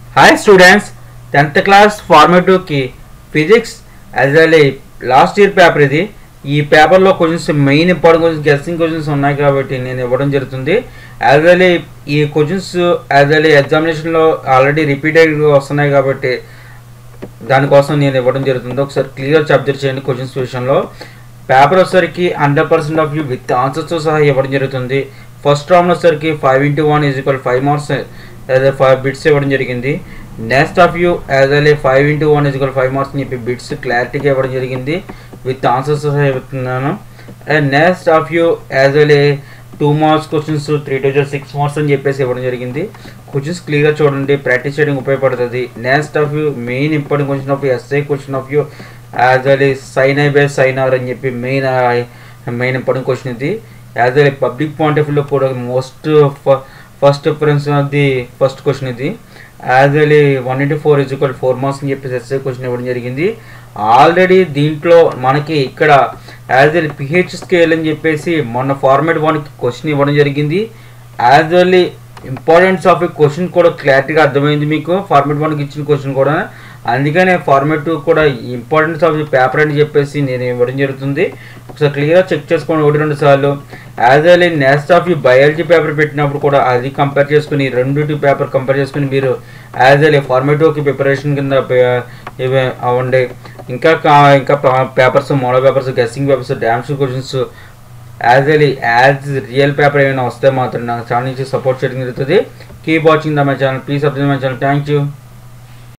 hi students tenth class ఫార్మేటివ్కి physics as well last year paper ఇది ఈ పేపర్లో questions main important questions guessing questions ఉన్నాయి కాబట్టి నేను ఇవ్వడం జరుగుతుంది యాజ్ వెల్ ఈ క్వశ్చన్స్ యాజ్ వెల్ ఎగ్జామినేషన్లో ఆల్రెడీ రిపీటెడ్ వస్తున్నాయి కాబట్టి దానికోసం నేను ఇవ్వడం జరుగుతుంది ఒకసారి క్లియర్ అబ్జర్వ్ చేయండి క్వశ్చన్స్ విషయంలో పేపర్ వచ్చేసరికి hundred percent of you with ఆన్సర్స్తో సహా ఇవ్వడం జరుగుతుంది ఫస్ట్ రౌండ్ వచ్చేసరికి five into one is equal five marks as five bits ఇవ్వడం జరిగింది next of you as well five into one is equal five marks అని చెప్పి బిట్స్ క్లారిటీగా ఇవ్వడం జరిగింది విత్ ఆన్సర్స్ సహా ఇస్తున్నాను and next of you as well two marks questions three to six marks అని చెప్పేసి ఇవ్వడం జరిగింది క్వశ్చన్స్ క్లియర్గా చూడండి ప్రాక్టీస్ చేయడానికి ఉపయోగపడుతుంది next of you main important question of you SI question of you as well sine I base sine R అని చెప్పి మెయిన్ మెయిన్ ఇంపార్టెంట్ క్వశ్చన్ ఇది as well public point of వ్యూలో కూడా most first preference of the first question ఇది as well one into four is equal four marks అని చెప్పేసి SI question ఇవ్వడం జరిగింది ఆల్రెడీ దీంట్లో మనకి ఇక్కడ యాజ్ వెల్ పిహెచ్ స్కేల్ అని చెప్పేసి మొన్న ఫార్మేట్ వన్కి క్వశ్చన్ ఇవ్వడం జరిగింది యాజ్ వెల్ ఇంపార్టెన్స్ ఆఫ్ ఈ క్వశ్చన్ కూడా క్లారిటీగా అర్థమైంది మీకు ఫార్మేట్ వన్కి ఇచ్చిన క్వశ్చన్ కూడా అందుకనే ఫార్మేట్ టూ కూడా ఇంపార్టెన్స్ ఆఫ్ ది పేపర్ అని చెప్పేసి నేను ఇవ్వడం జరుగుతుంది ఒకసారి క్లియర్గా చెక్ చేసుకోండి ఒకటి రెండు సార్లు యాజ్ వెల్ నెక్స్ట్ ఆఫ్ ఈ బయాలజీ పేపర్ పెట్టినప్పుడు కూడా అది కంపేర్ చేసుకుని రెండు పేపర్ కంపేర్ చేసుకుని మీరు యాజ్ వెల్ ఫార్మేట్ టూకి ప్రిపరేషన్ కింద ఇవి అవ్వండి ఇంకా కా- ఇంకా papers model papers guessing papers dams questions as well as real paper ఏమైనా వస్తే మాత్రం నా ఛానల్ నుంచి సపోర్ట్ చేయడం జరుగుతుంది keep watching the my channel please subscribe my channel thank you